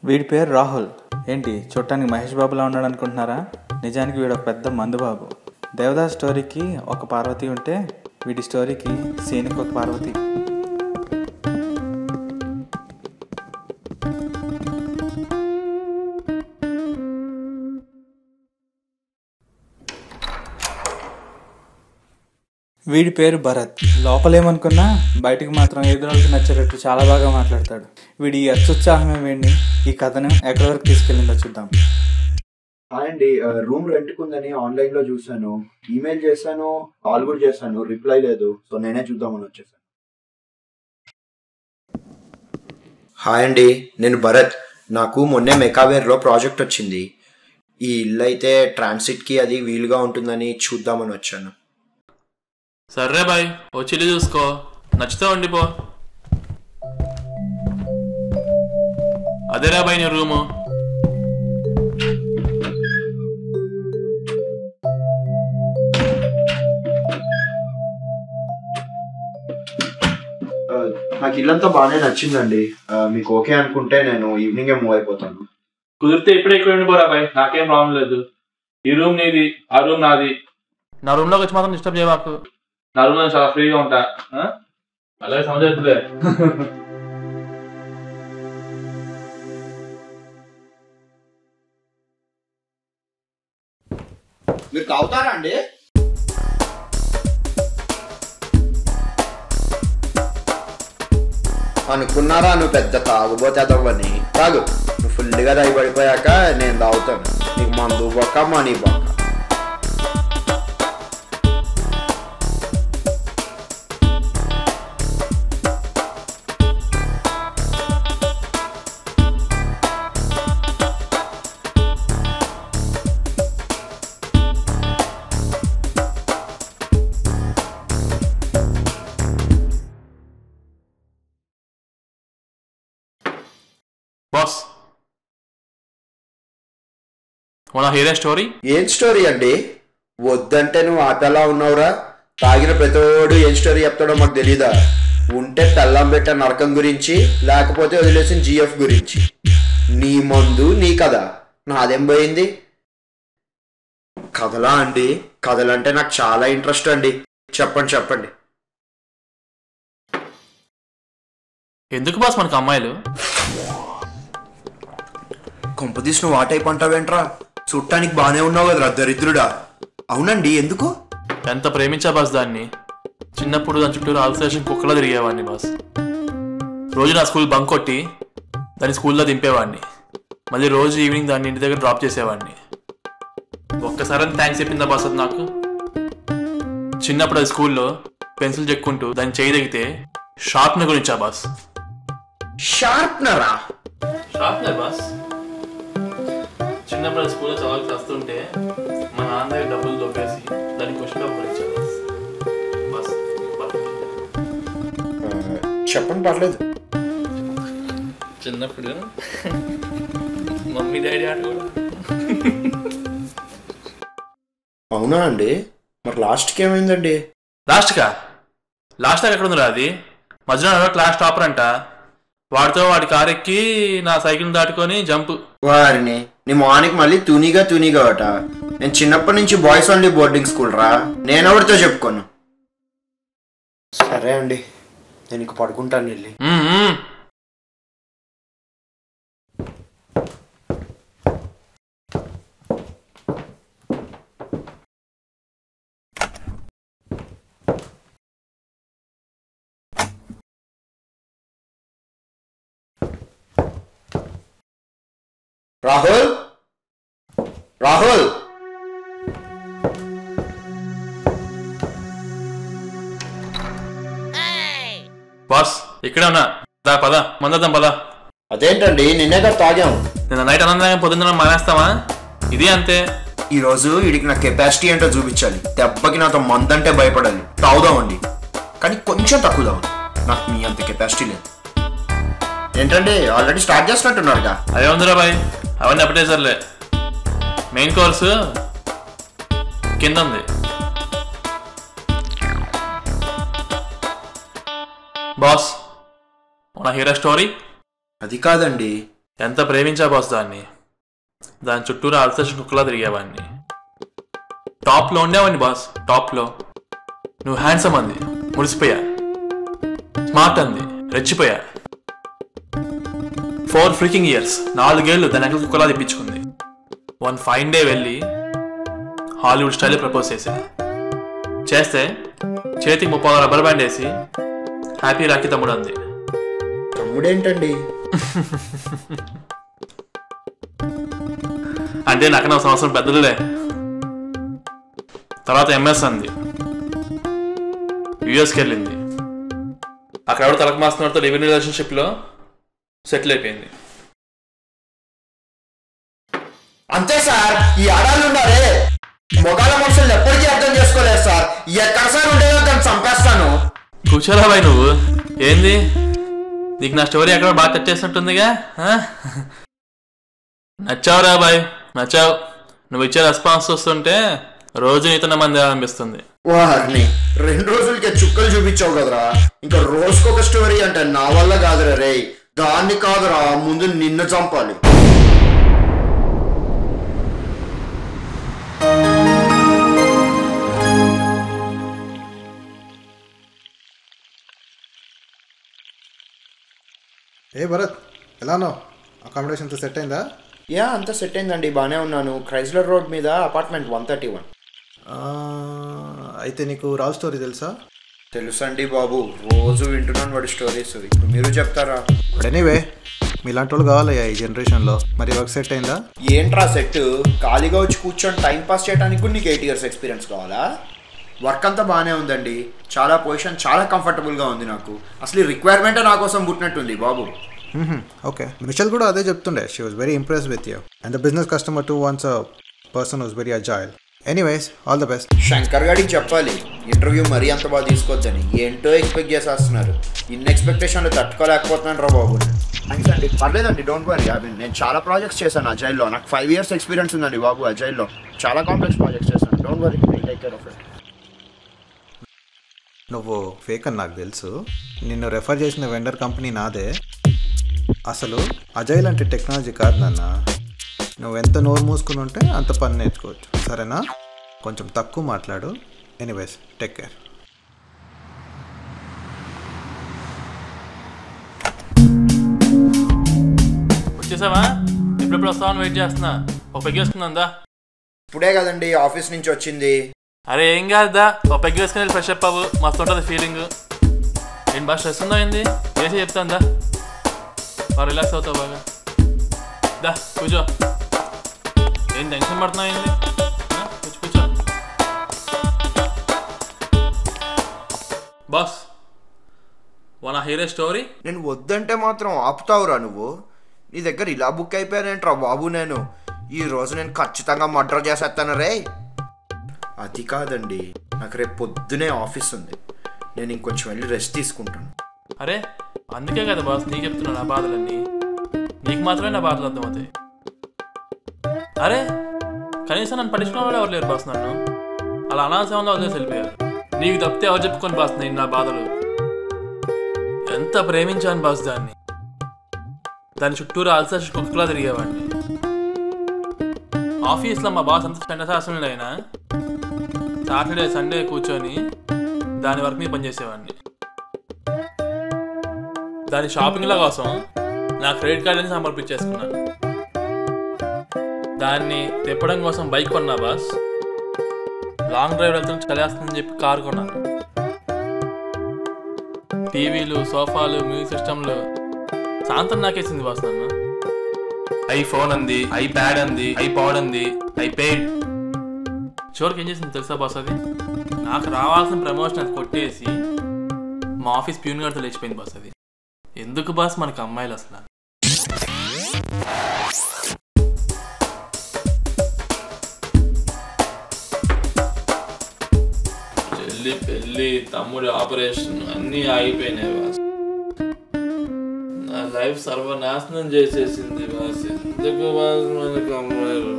వీడి పేరు రాహుల్ ఏంటి చూడటానికి మహేష్ బాబులా ఉన్నాడు అనుకుంటున్నారా నిజానికి వీడు ఒక పెద్ద మందు బాబు దేవదాస్ స్టోరీకి ఒక పార్వతి ఉంటే వీడి స్టోరీకి సీనికి ఒక పార్వతి వీడి పేరు భరత్ లోపలేమనుకున్నా బయటికి మాత్రం ఎదురోళ్ళకి నచ్చేటట్టు చాలా బాగా మాట్లాడతాడు వీడి ఈ అత్యుత్సాహమే వీడిని ఈ కథను ఎక్కడి వరకు తీసుకెళ్ళిందో చూద్దాం హాయ్ అండి రూమ్ రెంట్కి ఉందని ఆన్లైన్ లో చూసాను ఈమెయిల్ చేశాను కాల్ కూడా చేశాను రిప్లై లేదు సో నేనే చూద్దామని వచ్చేసాను హాయ్ అండి నేను భరత్ నాకు మొన్నే మెకావేర్లో ప్రాజెక్ట్ వచ్చింది ఈ ఇల్లు అయితే ట్రాన్సిట్కి అది వీలుగా ఉంటుందని చూద్దామని వచ్చాను సర్రే బాయ్ వచ్చి ఇల్లు చూసుకో నచ్చితే ఉండిపో అదేరా బాయ్ నీ రూము ఆ, నాకు ఇల్లంతా బాగానే నచ్చిందండి ఆ, మీకు ఓకే అనుకుంటే నేను ఈవినింగే మూవ్ అయిపోతాను కుదిరితే ఇప్పుడే ఇక్కడ ఉండిపోరా బాయ్ నాకేం ప్రాబ్లం లేదు ఈ రూమ్ నీది ఆ రూమ్ నాది నా రూమ్ లోకి వచ్చి మాత్రం డిస్టర్బ్ చేయమాకు నా రూమ్ లో చాలా ఫ్రీగా ఉంటా ఆ? అలాగే సమజవుతుందే మీరు తాగుతారా అండి అనుకున్నారా నువ్వు పెద్ద తాగుబోతేదవ్వని తాగు నువ్వు ఫుల్గా తాగి పడిపోయాక నేను తాగుతాను నీకు మందు బొక్క మనీ బొక్క బాస్ మన హీరో స్టోరీ ఏం స్టోరీ అండి వద్దంటే నువ్వు ఆపేలా ఉన్నావురా తాగిన ప్రతోడు ఏం స్టోరీ చెప్తాడో మాకు తెలీదా ఉంటే తెల్లం పెట్ట నరకం గురించి లేకపోతే వదిలేసిన జిఎఫ్ గురించి నీ మందు నీ కథ నాదేం పోయింది కథలా అండి కథలంటే నాకు చాలా ఇంట్రెస్ట్ అండి చెప్పండి చెప్పండి ఎందుకు బాస్ మనకు అమ్మాయిలు కొంపదీసి నువ్వు ఆ టైప్ అంటావేంట్రా చుట్టానికి బానే ఉన్నావు కదరా దరిద్రుడా అవునండి ఎందుకు ఎంత ప్రేమించా బాస్ దాన్ని చిన్నప్పుడు దాని చుట్టూ ఆల్సేషన్ కుక్కలా తిరిగేవాడిని బాస్ రోజు నా స్కూల్ బంక్ కొట్టి దాన్ని స్కూల్లో దింపేవాడిని మళ్ళీ రోజు ఈవినింగ్ దాన్ని ఇంటి దగ్గర డ్రాప్ చేసేవాడిని ఒక్కసారి థ్యాంక్స్ చెప్పిందా బాస్ అది నాకు చిన్నప్పుడు అది స్కూల్లో పెన్సిల్ చెక్కుంటూ దాన్ని చేయి తగితే షార్ప్నర్ గురించా బాస్ షార్ప్నరా షార్ప్నర్ బాస్ చిన్నప్పుడు అది స్కూల్లో చదవాలి వస్తుంటే మా నాన్న దగ్గర డబ్బులు దొబ్బేసి దానికి క్వశ్చన్ పేపర్ ఇచ్చా బాస్ బాస్ చెప్పండి పర్లేదు చిన్నప్పుడు మమ్మీ డాడీ ఆట కూడా అవునా అండి మరి లాస్ట్కి ఏమైందండి లాస్ట్గా లాస్ట్ ఎక్కడ ఉందిరా అది మధ్యలో ఎవరో క్లాస్ టాపర్ అంట వాడితో వాడి కారు ఎక్కి నా సైకిల్ దాటుకొని జంప్ వారిని నీ మార్నింగ్ మళ్ళీ తునిగా తునిగా అట నేను చిన్నప్పటి నుంచి బాయ్స్ ఓన్లీ బోర్డింగ్ స్కూల్ రా నేను ఎవరితో చెప్పుకోను సరే అండి నేను ఇంక పడుకుంటాను వెళ్ళి మ్మ్, మ్మ్. రాహుల్ రాహుల్ బాస్ ఇక్కడే ఉన్నా దా పద మందద్దాం పద అదేంటండి నిన్నే కదా తాగాం నిన్న నైట్ అనంతరం పొద్దున్న మానేస్తావా ఇది అంతే ఈ రోజు వీడికి నా కెపాసిటీ ఏంటో చూపించాలి దెబ్బకి నాతో మందంటే భయపడాలి తాగుదామండి కానీ కొంచెం తక్కువ తాగుదాం నాకు మీ అంత కెపాసిటీ లేదు ఏంటండి ఆల్రెడీ స్టార్ట్ చేస్తున్నట్టున్నారుగా అదే ఉందిరా బాయ్ అవన్నీ అప్పటేసర్లే మెయిన్ కోర్సు కింద ఉంది బాస్ మన హీరో స్టోరీ అది కాదండి ఎంత ప్రేమించా బాస్ దాన్ని దాని చుట్టూరు అల్సేషన్ కుక్కలా తిరిగేవాడిని టాప్లో ఉండేవాడిని బాస్ టాప్లో నువ్వు హ్యాండ్సమ్ అంది మురిసిపోయా స్మార్ట్ అంది రెచ్చిపోయా ఫోర్ ఫ్రీకింగ్ ఇయర్స్ నాలుగేళ్లు దాని అంకల్ కుక్కలా తెప్పించుకుంది వన్ ఫైన్ డే వెళ్ళి హాలీవుడ్ స్టైల్ ప్రపోజ్ చేశా చేస్తే చేతికి ముప్పై రబ్బర్ బ్యాండ్ వేసి హ్యాపీ రాఖీ తమ్ముడు అంది తమ్ముడేంటండి అంటే నాకన్నా ఒక సంవత్సరం పెద్దలులే తర్వాత ఎంఎస్ అంది యుఎస్కి వెళ్ళింది అక్కడ ఎవరు తలకు మాస్తున్నతో లివింగ్ రిలేషన్షిప్లో సెటిల్ అయిపోయింది అంతే సార్ ఈ ఆడాలు ఉన్నారే మొగాల మనుషులు ఎప్పటికీ అర్థం చేసుకోలేదు సార్ ఎక్కడ సార్ ఉండేదో దాన్ని చంపేస్తాను కూర్చోరా బాయ్ నువ్వు ఏంది నీకు నా స్టోరీ ఎక్కడ బాగా టచ్ చేసినట్టుందిగా ఆ? నచ్చావురా బాయ్ నచ్చావు నువ్వు ఇచ్చే రెస్పాన్స్ వస్తుంటే రోజు నీతో మంది అనిపిస్తుంది వారిని రెండు రోజులకే చుక్కలు చూపించావు కదరా ఇంకా రోజుకొక స్టోరీ అంటే నా వల్ల కాదురా రే దాన్ని కాదురా ముందు నిన్ను చంపాలి ఏ భరత్ ఎలా ఉన్నావు అకామిడేషన్తో సెట్ అయిందా యా అంతా సెట్ అయిందండి బాగానే ఉన్నాను క్రైస్లర్ రోడ్ మీద అపార్ట్మెంట్ వన్ థర్టీ వన్ ఆ, అయితే నీకు రాల్ స్టోరీ తెలుసా తెలుసండి బాబు రోజు వింటున్నాను వాడి స్టోరీస్ ఇప్పుడు మీరు చెప్తారా బట్ ఎనీవే మీలాంటి వాళ్ళు కావాలయ్యా ఈ జనరేషన్లో మరి వర్క్ సెట్ అయిందా ఏంట్రా సెట్ ఖాళీగా వచ్చి కూర్చొని టైం పాస్ చేయడానికి కూడా నీకు ఎయిట్ ఇయర్స్ ఎక్స్పీరియన్స్ కావాలా వర్క్ అంతా బాగానే ఉందండి చాలా పొజిషన్ చాలా కంఫర్టబుల్గా ఉంది నాకు అసలు రిక్వైర్మెంటే నా కోసం పుట్టినట్టుంది బాబు ఓకే మిషల్ కూడా అదే చెప్తుండే she was very impress with you and the business customer to once a person was very agile anyways all the best Shankar గారికి చెప్పాలి ఇంటర్వ్యూ మరీ అంత బాగా తీసుకోవద్దని ఏంటో ఎక్స్పెక్ట్ చేసేస్తున్నారు ఇన్ని ఎక్స్పెక్టేషన్లు తట్టుకోలేకపోతున్నాను రా బాబు థ్యాంక్స్ అండి పర్లేదండి డోంట్ వరీ ఐ మీన్ నేను చాలా ప్రాజెక్ట్స్ చేశాను అజైల్లో నాకు ఫైవ్ ఇయర్స్ ఎక్స్పీరియన్స్ ఉందండి బాబు అజైల్లో చాలా కాంప్లెక్స్ ప్రాజెక్ట్స్ చేశాను don't worry take care of it నువ్వు ఫేక్ అని నాకు తెలుసు నిన్ను రెఫర్ చేసిన వెండర్ కంపెనీ నాదే అసలు అజైల్ అంటే టెక్నాలజీ కాదు నాన్న నువ్వు ఎంత నోరు మూసుకుని ఉంటే అంత పని నేర్చుకోవచ్చు సరేనా కొంచెం తక్కువ మాట్లాడు ఎనీవేస్ టేక్ కేర్ వచ్చేసావా ఎప్పుడెప్పుడు వస్తావని వెయిట్ చేస్తున్నా ఒక పెగ్ వేసుకుందా ఇప్పుడే కదండి ఆఫీస్ నుంచి వచ్చింది అరే ఏం కాదుదా ఒక పెగ్ వేసుకుని ఫ్రెష్ అప్ అవ్వు మస్తు ఉంటుంది ఫీలింగ్ ఏం బాగా స్ట్రెస్ ఉందా ఏంది చేసి చెప్తాను దా బాగా రిలాక్స్ అవుతావు బాగా దా కూర్చో ఏం టెన్షన్ పడుతున్నావు ఏంది ఆ, కూర్చో కూర్చో బాస్ వన్ హీరో స్టోరీ నేను వద్దంటే మాత్రం ఆపుతావురా నువ్వు నీ దగ్గర ఇలా బుక్ అయిపోయానేంట్రా బాబు నేను ఈ రోజు నేను ఖచ్చితంగా మర్డర్ చేసేస్తాను రే అది కాదండి నాకు రేపు పొద్దునే ఆఫీస్ ఉంది నేను ఇంకొంచెం వెళ్ళి రెస్ట్ తీసుకుంటాను అరే అందుకే కదా బాస్ నీకు చెప్తున్నా నా బాధలన్నీ నీకు మాత్రమే నా బాధలు అర్థమవుతాయి అరే కనీసం నన్ను పట్టించుకున్న వాళ్ళు ఎవరు లేరు బాస్ నన్ను అలా అనాల్సంగా వదిలేసి వెళ్ళిపోయారు నీకు తప్పితే ఎవరు చెప్పుకొని బాస్ నేను నా బాధలు ఎంత ప్రేమించాను బాస్ దాన్ని దాని చుట్టూరు అల్సర్ కుక్కలా తిరిగేవాడిని ఆఫీస్లో మా బాస్ అంత చండశాసనులు అయినా సాటర్డే సండే కూర్చొని దాని వర్క్ మీద పనిచేసేవాడిని దాని షాపింగ్ల కోసం నా క్రెడిట్ కార్డుని సమర్పించేసుకున్నాను దాన్ని తిప్పడం కోసం బైక్ కొన్నా బాస్ లాంగ్ డ్రైవ్ వెళ్తున్న చలేస్తుందని చెప్పి కారు కొన్నాను టీవీలు సోఫాలు మ్యూజిక్ సిస్టంలు సాంతం నాకేసింది బాస్ నన్ను ఐఫోన్ అంది ఐప్యాడ్ అంది ఐపాడ్ అంది ఐపేడ్ చివరికి ఏం చేసింది తెలుసా బాస్ అది నాకు రావాల్సిన ప్రమోషన్ అది కొట్టేసి మా ఆఫీస్ ప్యూన్ గారితో లేచిపోయింది బాస్ అది ఎందుకు బాస్ మనకు అమ్మాయిలు అసలు చెల్లి పెళ్ళి తమ్ముడి ఆపరేషన్ అన్నీ ఆగిపోయినాయి బాస్ నా లైఫ్ సర్వనాశనం చేసేసింది బాస్ ఎందుకు బాస్ మనకు అమ్మాయిలు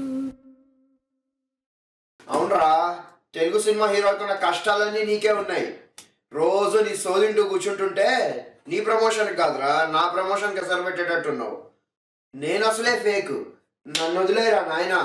అవునరా తెలుగు సినిమా హీరోకున్న కష్టాలన్నీ నీకే ఉన్నాయి రోజు నీ సోదింటూ కూర్చుంటుంటే నీ ప్రమోషన్ కాదురా నా ప్రమోషన్కి సరిపెట్టేటట్టున్నావు నేను అసలే ఫేక్ నన్ను వదిలేరా నాయనా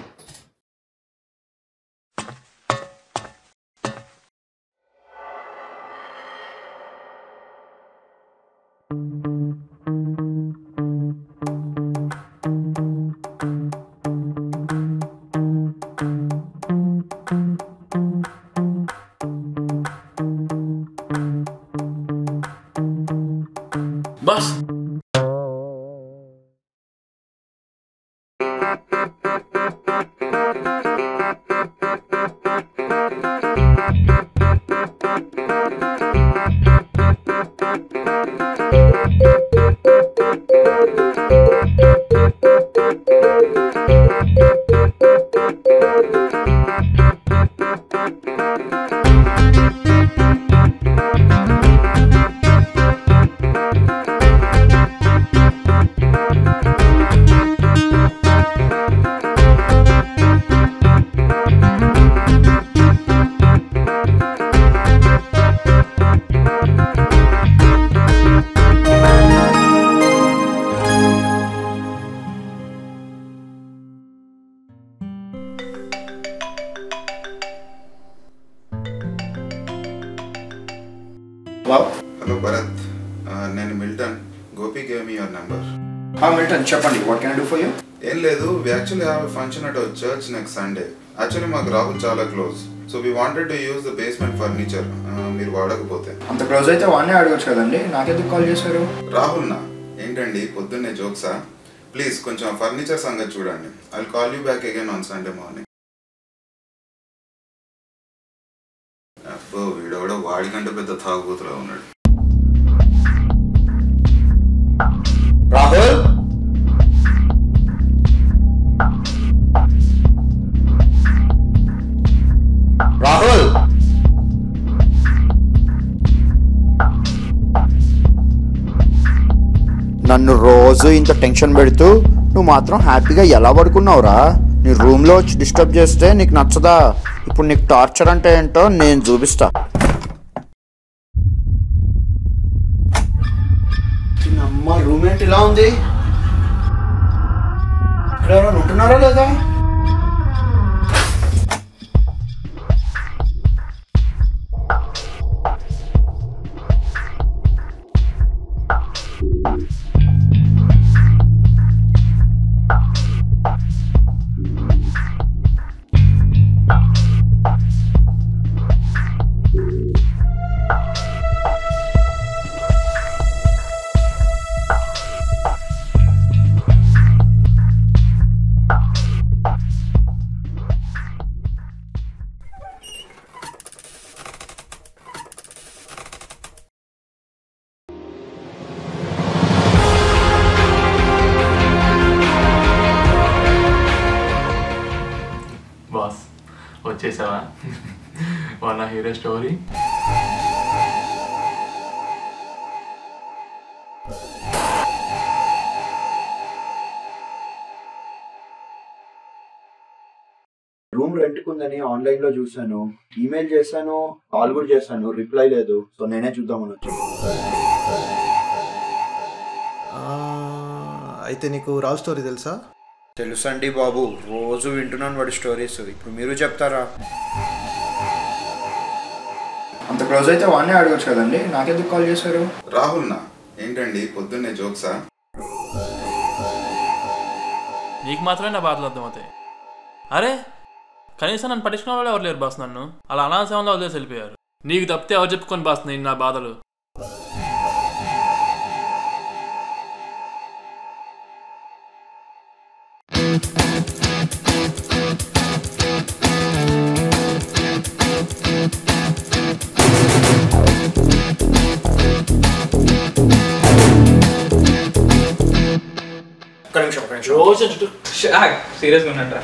బస్ హలో భరత్ ఆ, నేను Milton Gopi gave me your number Milton చెప్పండి what can do for you ఏం లేదు we actually have function at our church next Sunday actually మాకు రాహుల్ చాలా close so we wanted to use the basement furniture మీరు వాడకపోతే అంత క్లోజ్ అయితే వాడినే అడగచ్చు కదండి నాకెందుకు కాల్ చేశారు రాహుల్ నా ఏంటండి పొద్దున్నే జోక్సా ప్లీజ్ కొంచెం ఫర్నిచర్ సంగతి చూడండి I call you back again on Sunday morning అబ్బో వీడెవడో వాడికంటే పెద్ద తాగుబోతులా ఉన్నాడు రాహుల్ రాహుల్ నన్ను రోజు ఇంత టెన్షన్ పెడుతూ నువ్వు మాత్రం హ్యాపీగా ఎలా పడుకున్నావురా నీ రూమ్లో వచ్చి డిస్టర్బ్ చేస్తే నీకు నచ్చదా ఇప్పుడు నీకు టార్చర్ అంటే ఏంటో నేను చూపిస్తా అమ్మ రూమ్ ఏంటి ఇలా ఉంది ఇక్కడ ఎవరైనా ఉంటున్నారా లేదా బాస్ వచ్చేసావా వాళ్ళ హీరో స్టోరీ రూమ్ రెంట్కి ఉందని ఆన్లైన్ లో చూసాను ఈమెయిల్ చేశాను కాల్ కూడా చేశాను రిప్లై లేదు సో నేనే చూద్దామని వచ్చాను అయితే నీకు రాహుల్ స్టోరీ తెలుసా తెలుసండి బాబు రోజు వింటున్నాను వాడి స్టోరీస్ ఇప్పుడు మీరు చెప్తారా అంత క్లోజ్ అయితే వాడినే అడగచ్చు కదండి నాకెందుకు కాల్ చేశారు రాహుల్ నా ఏంటండి పొద్దున్నే జోక్సా నీకు మాత్రమే నా బాధలు అర్థమవుతాయి అరే కనీసం నన్ను పట్టించుకున్న వాళ్ళు ఎవరు లేరు బాస్ నన్ను అలా అనాశంలో వదిలేసి వెళ్ళిపోయారు నీకు తప్పితే ఎవరు చెప్పుకొని బాస్ నేను నా బాధలు ఒక్క నిమిషం ఒక్క నిమిషం రోజు చుట్టూ సీరియస్గా ఉన్నట్రా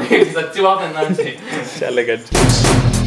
సచ్చి బాబు చాలా గట్టి